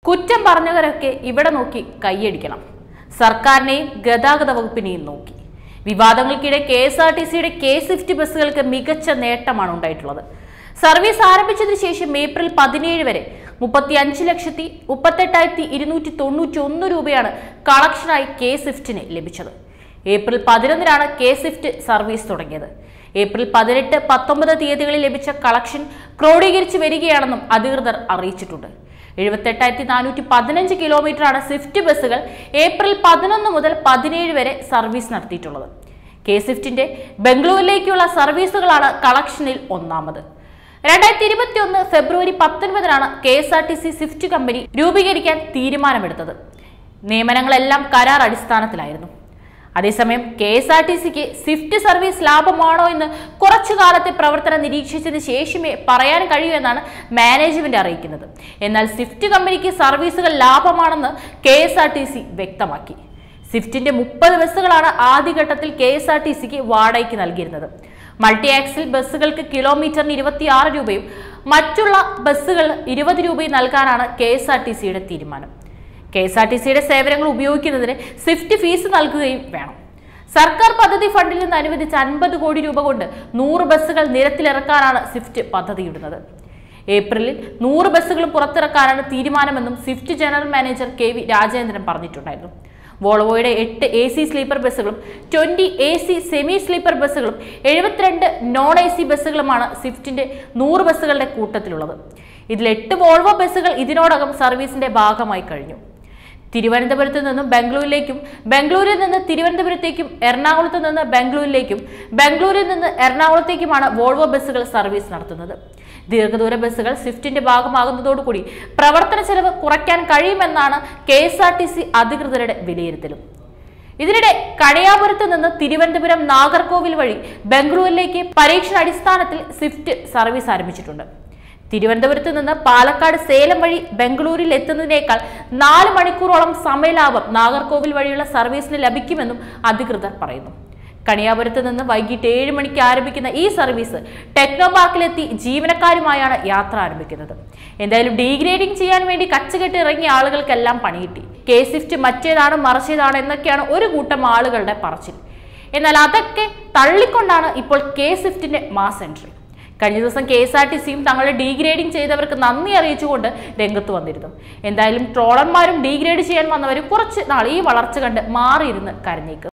കുറ്റം പറഞ്ഞവരൊക്കെ ഇവിടെ നോക്കി കൈയടിക്കണം സർക്കാരിനെയും ഗതാഗത വകുപ്പിനെയും നോക്കി വിവാദങ്ങൾക്കിടെ കെ എസ് ആർ ടി സിയുടെ കെ സ്വിഫ്റ്റ് ബസ്സുകൾക്ക് മികച്ച നേട്ടമാണ് ഉണ്ടായിട്ടുള്ളത് സർവീസ് ആരംഭിച്ചതിന് ശേഷം ഏപ്രിൽ പതിനേഴ് വരെ മുപ്പത്തി അഞ്ച് ലക്ഷത്തി മുപ്പത്തെട്ടായിരത്തി ഇരുന്നൂറ്റി തൊണ്ണൂറ്റി ഒന്ന് രൂപയാണ് കളക്ഷനായി കെ സ്വിഫ്റ്റിന് ലഭിച്ചത് ഏപ്രിൽ പതിനൊന്നിനാണ് കെ സ്വിഫ്റ്റ് സർവീസ് തുടങ്ങിയത് ഏപ്രിൽ പതിനെട്ട് പത്തൊമ്പത് തീയതികളിൽ ലഭിച്ച കളക്ഷൻ ക്രോഡീകരിച്ച് വരികയാണെന്നും അധികൃതർ അറിയിച്ചിട്ടുണ്ട് എഴുപത്തെട്ടായിരത്തി നാനൂറ്റി പതിനഞ്ച് കിലോമീറ്ററാണ് സ്വിഫ്റ്റ് ബസ്സുകൾ ഏപ്രിൽ പതിനൊന്ന് മുതൽ പതിനേഴ് വരെ സർവീസ് നടത്തിയിട്ടുള്ളത് കെ സ്വിഫ്റ്റിന്റെ ബംഗളൂരിലേക്കുള്ള സർവീസുകളാണ് കളക്ഷനിൽ ഒന്നാമത് രണ്ടായിരത്തി ഇരുപത്തി ഒന്ന് ഫെബ്രുവരി പത്തൊൻപതിനാണ് K S R T C swift company രൂപീകരിക്കാൻ തീരുമാനമെടുത്തത് നിയമനങ്ങളെല്ലാം കരാർ അടിസ്ഥാനത്തിലായിരുന്നു അതേസമയം കെ എസ് ആർ ടി സിക്ക് സ്വിഫ്റ്റ് സർവീസ് ലാഭമാണോ എന്ന് കുറച്ചു കാലത്തെ പ്രവർത്തനം നിരീക്ഷിച്ചതിന് ശേഷമേ പറയാൻ കഴിയൂ എന്നാണ് മാനേജ്മെന്റ് അറിയിക്കുന്നത് എന്നാൽ സ്വിഫ്റ്റ് കമ്പനിക്ക് സർവീസുകൾ ലാഭമാണെന്ന് K S R T C വ്യക്തമാക്കി സ്വിഫ്റ്റിന്റെ മുപ്പത് ബസ്സുകളാണ് ആദ്യഘട്ടത്തിൽ കെ എസ് ആർ ടി സിക്ക് വാടകയ്ക്ക് നൽകിയിരുന്നത് മൾട്ടി ആക്സിൽ ബസ്സുകൾക്ക് കിലോമീറ്ററിന് ഇരുപത്തിയാറ് രൂപയും മറ്റുള്ള ബസ്സുകൾ ഇരുപത് രൂപയും നൽകാനാണ് കെ എസ് ആർ ടി സിയുടെ തീരുമാനം കെ എസ് ആർ ടി സിയുടെ സേവനങ്ങൾ ഉപയോഗിക്കുന്നതിന് സ്വിഫ്റ്റ് ഫീസ് നൽകുകയും വേണം സർക്കാർ പദ്ധതി ഫണ്ടിൽ നിന്ന് അനുവദിച്ച അൻപത് കോടി രൂപ കൊണ്ട് നൂറ് ബസ്സുകൾ നിരത്തിലിറക്കാനാണ് സ്വിഫ്റ്റ് പദ്ധതിയിടുന്നത് ഏപ്രിലിൽ നൂറ് ബസ്സുകളും പുറത്തിറക്കാനാണ് തീരുമാനമെന്നും swift general manager K V Rajendran പറഞ്ഞിട്ടുണ്ടായിരുന്നു വോൾവോയുടെ എട്ട് എ സി സ്ലീപ്പർ ബസ്സുകളും twenty A C semi sleeper ബസ്സുകളും എഴുപത്തിരണ്ട് നോൺ എ സി ബസ്സുകളുമാണ് സ്വിഫ്റ്റിന്റെ നൂറ് ബസ്സുകളുടെ കൂട്ടത്തിലുള്ളത് ഇതിൽ എട്ട് വോൾവോ ബസ്സുകൾ ഇതിനോടകം സർവീസിന്റെ ഭാഗമായി കഴിഞ്ഞു തിരുവനന്തപുരത്ത് നിന്നും ബാംഗ്ലൂരിലേക്കും ബാംഗ്ലൂരിൽ നിന്ന് തിരുവനന്തപുരത്തേക്കും എറണാകുളത്ത് നിന്ന് ബാംഗ്ലൂരിലേക്കും ബാംഗ്ലൂരിൽ നിന്ന് എറണാകുളത്തേക്കുമാണ് വോൾവോ ബസ്സുകൾ സർവീസ് നടത്തുന്നത് ദീർഘദൂര ബസ്സുകൾ സ്വിഫ്റ്റിന്റെ ഭാഗമാകുന്നതോടുകൂടി പ്രവർത്തന ചെലവ് കുറയ്ക്കാൻ കഴിയുമെന്നാണ് K S R T C അധികൃതരുടെ വിലയിരുത്തലും ഇതിനിടെ കണിയാപുരത്ത് നിന്ന് തിരുവനന്തപുരം നാഗർകോവിൽ വഴി ബംഗളൂരിലേക്ക് പരീക്ഷണാടിസ്ഥാനത്തിൽ സ്വിഫ്റ്റ് സർവീസ് ആരംഭിച്ചിട്ടുണ്ട് തിരുവനന്തപുരത്ത് നിന്ന് പാലക്കാട് സേലം വഴി ബംഗളൂരിൽ എത്തുന്നതിനേക്കാൾ നാല് മണിക്കൂറോളം സമയലാഭം നാഗർകോവിൽ വഴിയുള്ള സർവീസിന് ലഭിക്കുമെന്നും അധികൃതർ പറയുന്നു കണിയാപുരത്ത് നിന്ന് വൈകിട്ട് ഏഴ് മണിക്ക് ആരംഭിക്കുന്ന ഈ സർവീസ് ടെക്നോ പാർക്കിലെത്തി ജീവനക്കാരുമായാണ് യാത്ര ആരംഭിക്കുന്നത് എന്തായാലും ഡീഗ്രേഡിംഗ് ചെയ്യാൻ വേണ്ടി കച്ചുകെട്ടി ഇറങ്ങിയ ആളുകൾക്കെല്ലാം പണികിട്ടി കെ സ്വിഫ്റ്റ് മറ്റേതാണ് മറിച്ചതാണ് എന്നൊക്കെയാണ് ഒരു കൂട്ടം ആളുകളുടെ പറച്ചിൽ എന്നാൽ അതൊക്കെ തള്ളിക്കൊണ്ടാണ് ഇപ്പോൾ കെ സ്വിഫ്റ്റിന്റെ മാസ് എൻട്രി കഴിഞ്ഞ ദിവസം കെ എസ് ആർ ടി സിയും തങ്ങളുടെ ഡീഗ്രേഡിംഗ് ചെയ്തവർക്ക് നന്ദി അറിയിച്ചുകൊണ്ട് രംഗത്ത് വന്നിരുന്നു എന്തായാലും ട്രോളന്മാരും ഡീഗ്രേഡ് ചെയ്യാൻ വന്നവരും കുറച്ച് നാൾ ഈ വളർച്ച കണ്ട് മാറിയിരുന്ന് കരഞ്ഞേക്കും